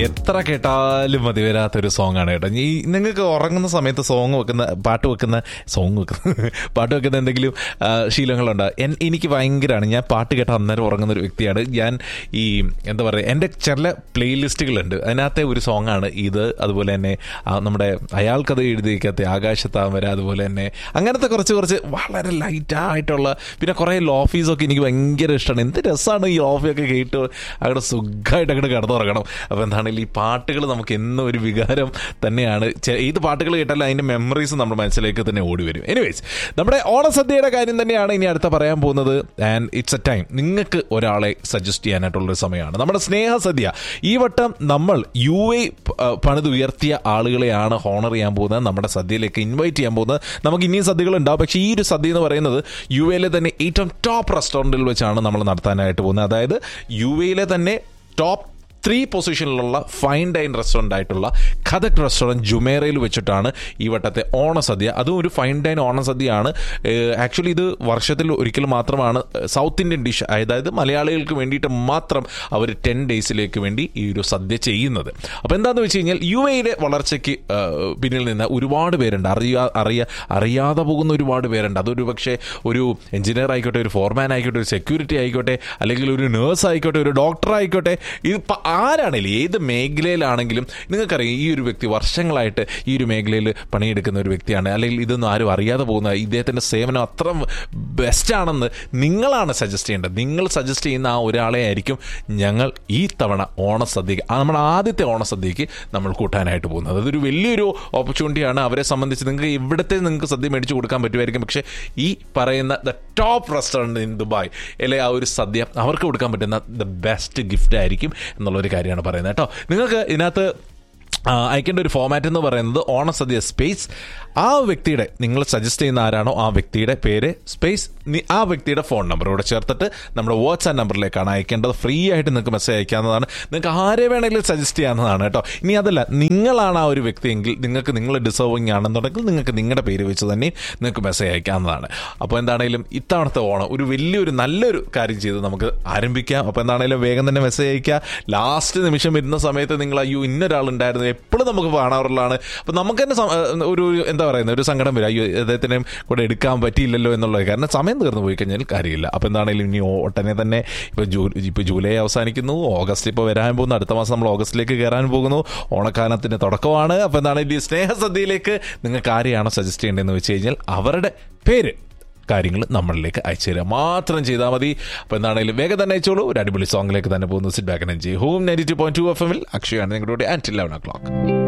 എത്ര കേട്ടാലും മതി വരാത്തൊരു സോങ് ആണ് കേട്ടോ ഈ നിങ്ങൾക്ക് ഉറങ്ങുന്ന സമയത്ത് സോങ് വെക്കുന്ന പാട്ട് വെക്കുന്ന സോങ് വെക്കുന്ന പാട്ട് വെക്കുന്ന എന്തെങ്കിലും ആ, ശീലങ്ങളുണ്ടോ എൻ എനിക്ക് ഭയങ്കരമാണ് ഞാൻ പാട്ട് കേട്ട അന്നേരം ഉറങ്ങുന്ന ഒരു വ്യക്തിയാണ് ഞാൻ ഈ എന്താ പറയുക എൻ്റെ ചില പ്ലേലിസ്റ്റുകളുണ്ട് അതിനകത്തെ ഒരു സോങ് ആണ് ഇത് അതുപോലെ തന്നെ ആ, നമ്മുടെ അയാൾക്കത് എഴുതിയിരിക്കാത്ത ആകാശത്താമര അതുപോലെ തന്നെ അങ്ങനത്തെ കുറച്ച് കുറച്ച് വളരെ ലൈറ്റായിട്ടുള്ള പിന്നെ കുറേ ലോഫീസൊക്കെ എനിക്ക് ഭയങ്കര ഇഷ്ടമാണ് എന്ത് രസമാണ് ഈ ലോഫിയൊക്കെ കേട്ട് അവിടെ സുഖമായിട്ട് അങ്ങോട്ട് കിടന്നുറങ്ങണം അപ്പോൾ എന്താണെങ്കിലും ഈ പാട്ടുകൾ നമുക്ക് എന്നും ഒരു വികാരം തന്നെയാണ് ചെ- ഏത് പാട്ടുകൾ കേട്ടാലും അതിൻ്റെ മെമ്മറീസ് നമ്മുടെ മനസ്സിലേക്ക് തന്നെ ഓടി വരും എനിവേസ് നമ്മുടെ ഓണസദ്യയുടെ കാര്യം തന്നെയാണ് ഇനി അടുത്ത പറയാൻ പോകുന്നത് ആൻഡ് ഇറ്റ്സ് എ ടൈം നിങ്ങൾക്ക് ഒരാളെ സജസ്റ്റ് ചെയ്യാനായിട്ടുള്ളൊരു സമയമാണ് നമ്മുടെ സ്നേഹസദ്യ ഈ വട്ടം നമ്മൾ യു എ പണിതുയർത്തിയ ആളുകളെയാണ് ഹോണർ ചെയ്യാൻ പോകുന്നത് നമ്മുടെ സദ്യയിലേക്ക് ഇൻവൈറ്റ് ചെയ്യാൻ പോകുന്നത് നമുക്ക് ഇനിയും സദ്യകൾ ഉണ്ടാവും പക്ഷേ ഈ ഒരു സദ്യ എന്ന് പറയുന്നത് യു എയിലെ തന്നെ ഏറ്റവും ടോപ്പ് റെസ്റ്റോറൻറ്റിൽ വെച്ചാണ് നമ്മൾ നടത്താനായിട്ട് പോകുന്നത് അതായത് യു എയിലെ തന്നെ ടോപ്പ് ത്രീ പൊസിഷനിലുള്ള ഫൈൻ ഡൈൻ റെസ്റ്റോറൻ്റ് ആയിട്ടുള്ള ഖദക് റെസ്റ്റോറൻറ്റ് ജുമേറയിൽ വെച്ചിട്ടാണ് ഈ വട്ടത്തെ ഓണസദ്യ അതും ഒരു ഫൈൻ ഡൈൻ ഓണസദ്യയാണ് ആക്ച്വലി ഇത് വർഷത്തിൽ ഒരിക്കൽ മാത്രമാണ് സൗത്ത് ഇന്ത്യൻ ഡിഷ് അതായത് മലയാളികൾക്ക് വേണ്ടിയിട്ട് മാത്രം അവർ ടെൻ ഡേയ്സിലേക്ക് വേണ്ടി ഈ ഒരു സദ്യ ചെയ്യുന്നത് അപ്പോൾ എന്താണെന്ന് വെച്ച് കഴിഞ്ഞാൽ യു എയുടെ വളർച്ചയ്ക്ക് ആ, പിന്നിൽ നിന്ന് ഒരുപാട് പേരുണ്ട് അറിയാ അറിയാ അറിയാതെ പോകുന്ന ഒരുപാട് പേരുണ്ട് അതൊരു പക്ഷേ ഒരു എഞ്ചിനീയർ ആയിക്കോട്ടെ ഒരു ഫോർമാൻ ആയിക്കോട്ടെ ഒരു സെക്യൂരിറ്റി ആയിക്കോട്ടെ അല്ലെങ്കിൽ ഒരു നേഴ്സ് ആയിക്കോട്ടെ ഒരു ഡോക്ടർ ആയിക്കോട്ടെ ഇത് ഇപ്പം ആരാണെങ്കിലും ഏത് മേഖലയിലാണെങ്കിലും നിങ്ങൾക്കറിയാം ഈ ഒരു വ്യക്തി വർഷങ്ങളായിട്ട് ഈ ഒരു മേഖലയിൽ പണിയെടുക്കുന്ന ഒരു വ്യക്തിയാണ് അല്ലെങ്കിൽ ഇതൊന്നും ആരും അറിയാതെ പോകുന്ന ഇദ്ദേഹത്തിൻ്റെ സേവനം അത്ര ബെസ്റ്റാണെന്ന് നിങ്ങളാണ് സജസ്റ്റ് ചെയ്യേണ്ടത് നിങ്ങൾ സജസ്റ്റ് ചെയ്യുന്ന ആ ഒരാളെ ആയിരിക്കും ഞങ്ങൾ ഈ തവണ ഓണസദ്യക്ക് ആ നമ്മുടെ ആദ്യത്തെ ഓണസദ്യക്ക് നമ്മൾ കൂട്ടാനായിട്ട് പോകുന്നത് അതൊരു വലിയൊരു ഓപ്പർച്യൂണിറ്റിയാണ് അവരെ സംബന്ധിച്ച് നിങ്ങൾക്ക് ഇവിടുത്തെ നിങ്ങൾക്ക് സദ്യ മേടിച്ച് കൊടുക്കാൻ പറ്റുമായിരിക്കും പക്ഷേ ഈ പറയുന്ന the top restaurant in Dubai അല്ലെ ആ ഒരു സദ്യ അവർക്ക് കൊടുക്കാൻ പറ്റുന്ന ദ ബെസ്റ്റ് ഗിഫ്റ്റ് ആയിരിക്കും എന്നുള്ളൊരു കാര്യമാണ് പറയുന്നത് കേട്ടോ നിങ്ങൾക്ക് ഇതിനകത്ത് ആ, അയക്കേണ്ട ഒരു ഫോമാറ്റ് എന്ന് പറയുന്നത് ഓണസദ്യ സ്പേസ് ആ വ്യക്തിയുടെ നിങ്ങൾ സജസ്റ്റ് ചെയ്യുന്ന ആരാണോ ആ വ്യക്തിയുടെ പേര് സ്പേസ് ആ വ്യക്തിയുടെ ഫോൺ നമ്പർ ഇവിടെ ചേർത്തിട്ട് നമ്മുടെ വാട്സാപ്പ് നമ്പറിലേക്കാണ് അയക്കേണ്ടത് ഫ്രീ ആയിട്ട് നിങ്ങൾക്ക് മെസ്സേജ് അയക്കാവുന്നതാണ് നിങ്ങൾക്ക് ആരെ വേണമെങ്കിലും സജസ്റ്റ് ചെയ്യാവുന്നതാണ് കേട്ടോ ഇനി അതല്ല നിങ്ങളാണ് ആ ഒരു വ്യക്തിയെങ്കിൽ നിങ്ങൾക്ക് നിങ്ങൾ ഡിസേർവിങ് ആണെന്നുണ്ടെങ്കിൽ നിങ്ങൾക്ക് നിങ്ങളുടെ പേര് വെച്ച് തന്നെ നിങ്ങൾക്ക് മെസ്സേജ് അയക്കാവുന്നതാണ് അപ്പോൾ എന്താണെങ്കിലും ഇത്തവണത്തെ ഓണം ഒരു വലിയൊരു നല്ലൊരു കാര്യം ചെയ്ത് നമുക്ക് ആരംഭിക്കാം അപ്പോൾ എന്താണെങ്കിലും വേഗം തന്നെ മെസ്സേജ് അയക്കുക ലാസ്റ്റ് നിമിഷം വരുന്ന സമയത്ത് നിങ്ങൾ അയ്യോ ഇന്നൊരാളുണ്ടായിരുന്നു എപ്പോഴും നമുക്ക് കാണാറുള്ളതാണ് അപ്പോൾ നമുക്ക് തന്നെ സം- ഏഹ് ഒരു എന്താ പറയുന്നത് ഒരു സങ്കടം വരും അയ്യോ അദ്ദേഹത്തിനും കൂടെ എടുക്കാൻ പറ്റിയില്ലല്ലോ എന്നുള്ളത് കാരണം സമയം തീർന്നു പോയി കഴിഞ്ഞാൽ കാര്യമില്ല അപ്പോൾ എന്താണെങ്കിലും ഇനി ഒട്ടനെ തന്നെ ഇപ്പോൾ ജൂ ഇപ്പോൾ ജൂലൈ അവസാനിക്കുന്നു ഓഗസ്റ്റ് ഇപ്പോൾ വരാൻ പോകുന്നു അടുത്ത മാസം നമ്മൾ ഓഗസ്റ്റിലേക്ക് കയറാൻ പോകുന്നു ഓണക്കാലത്തിൻ്റെ തുടക്കമാണ് അപ്പോൾ എന്താണ് ഈ സ്നേഹസദ്യയിലേക്ക് നിങ്ങൾക്ക് ആരെയാണോ സജസ്റ്റ് ചെയ്യേണ്ടതെന്ന് വെച്ച് കഴിഞ്ഞാൽ അവരുടെ പേര് കാര്യങ്ങൾ നമ്മളിലേക്ക് അയച്ചു തരിക മാത്രം ചെയ്താൽ മതി അപ്പോൾ എന്താണെങ്കിലും വേഗം തന്നെ അയച്ചോളൂ ഒരു അടിപൊളി സോങ്ങിലേക്ക് തന്നെ പോകുന്നു sit back energy home ninety two point two F എമ്മിൽ അക്ഷയാണ് നിങ്ങളുടെ ആൻഡ് ലെവൻ ഒ ക്ലോക്ക്